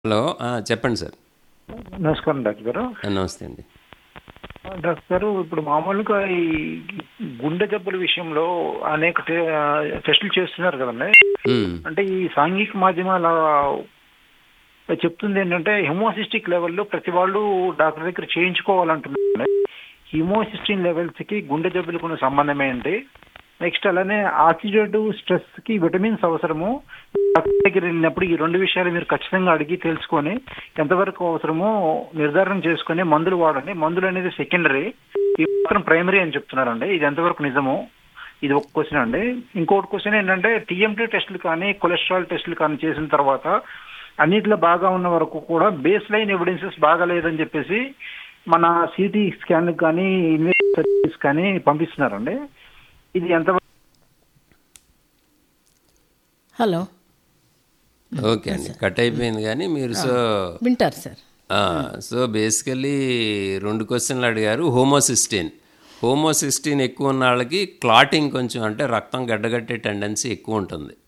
hello ఆ, చెప్పండి sir నమస్కారం డాక్టర్ గారు ఆ, నమస్తే అండి డాక్టర్ గారు ఇప్పుడు మామూలుగా ఈ గుండె జబ్బుల విషయంలో అనేక టె- టెస్టులు చేస్తున్నారు కదండి ఉమ్, అంటే ఈ సాంఘిక మాధ్యమాల చెప్తుంది ఏంటంటే హిమోసిస్టిక్ లెవెల్లో ప్రతి వాళ్ళు డాక్టర్ దగ్గర చేయించుకోవాలంటున్నారు హిమోసిస్టిన్ లెవెల్స్ కి గుండె జబ్బులకు ఉన్న సంబంధం ఏంటి నెక్స్ట్ అలానే ఆక్సిడేటివ్ స్ట్రెస్ కి విటమిన్స్ అవసరము డాక్టర్ దగ్గర వెళ్ళినప్పుడు ఈ రెండు విషయాలు మీరు ఖచ్చితంగా అడిగి తెలుసుకొని ఎంతవరకు అవసరమో నిర్ధారణ చేసుకొని మందులు వాడండి మందులు అనేది సెకండరీ ఇది మాత్రం ప్రైమరీ అని చెప్తున్నారండి ఇది ఎంతవరకు నిజము ఇది ఒక క్వశ్చన్ అండి ఇంకోటి క్వశ్చన్ ఏంటంటే టీఎంటీ టెస్టులు కానీ కొలెస్ట్రాల్ టెస్టులు కానీ చేసిన తర్వాత అన్నిట్లో బాగా ఉన్న వరకు కూడా బేస్ లైన్ ఎవిడెన్సెస్ బాగా లేదని చెప్పేసి మన సిటీ స్కాన్ కానీ ఇన్వెస్టిగేషన్స్ కానీ పంపిస్తున్నారండి ఇది ఎంత హలో ఓకే అండి కట్ అయిపోయింది కానీ మీరు సో వింటారు సార్ ఆ, సో బేసికలీ రెండు క్వశ్చన్లు అడిగారు హోమోసిస్టిన్ హోమోసిస్టిన్ ఎక్కువ ఉన్న వాళ్ళకి క్లాటింగ్ కొంచెం అంటే రక్తం గడ్డగట్టే టెండెన్సీ ఎక్కువ ఉంటుంది